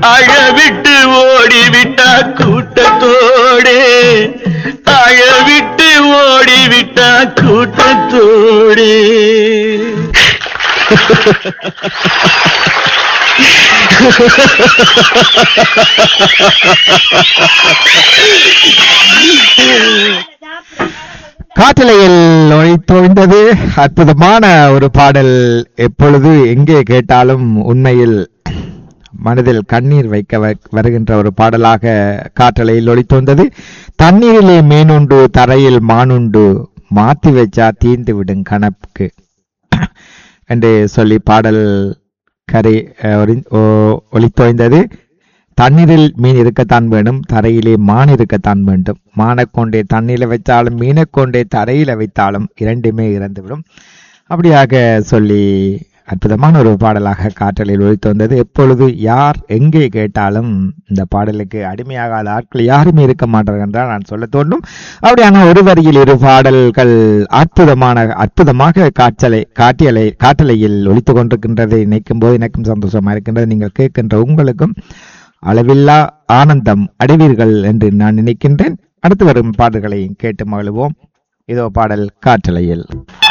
அழவிட்டு ஓடிவிட்டா கூட்டத்தோடே அழவிட்டு ஓடிவிட்டா கூட்டத்தோடே காற்றலையில் ஒழித்தொழிந்தது அற்புதமான ஒரு பாடல் எப்பொழுது எங்கே கேட்டாலும் உண்மையில் மனதில் கண்ணீர் வைக்க வ- வருகின்ற ஒரு பாடலாக காற்றலையில் ஒழித்தொந்தது தண்ணீரிலே மீனுண்டு தரையில் மானுண்டு மாத்தி வச்சா தீந்து விடும் கணக்கு என்று சொல்லி பாடல் கரை அஹ், ஒளி- ஓ- ஒலித்தோய்ந்தது தண்ணீரில் மீன் இருக்கத்தான் வேண்டும் தரையிலே மான் இருக்கத்தான் வேண்டும் மானைக் கொண்டே தண்ணீரில் வைத்தாலும் மீனைக் கொண்டே தரையில வைத்தாலும் இரண்டுமே இறந்துவிடும் அப்படியாக சொல்லி அற்புதமான ஒரு பாடலாக காற்றலில் ஒழித்து வந்தது எப்பொழுது யார் எங்கே கேட்டாலும் இந்த பாடலுக்கு அடிமையாகாத ஆட்கள் யாருமே இருக்க மாட்டார்கள் என்றால் நான் சொல்ல தோன்றும் அப்படியான ஒரு வரியில் இரு பாடல்கள் அற்புதமான அற்புதமாக காற்றலை காட்டியலை காற்றலையில் ஒழித்து கொண்டிருக்கின்றதை நினைக்கும் போது எனக்கும் சந்தோஷமா இருக்கின்றது நீங்கள் கேட்கின்ற உங்களுக்கும் அளவில்லா ஆனந்தம் அடைவீர்கள் என்று நான் நினைக்கின்றேன் அடுத்து வரும் பாடல்களை கேட்டு மகிழ்வோம் இதோ பாடல் காற்றலையில்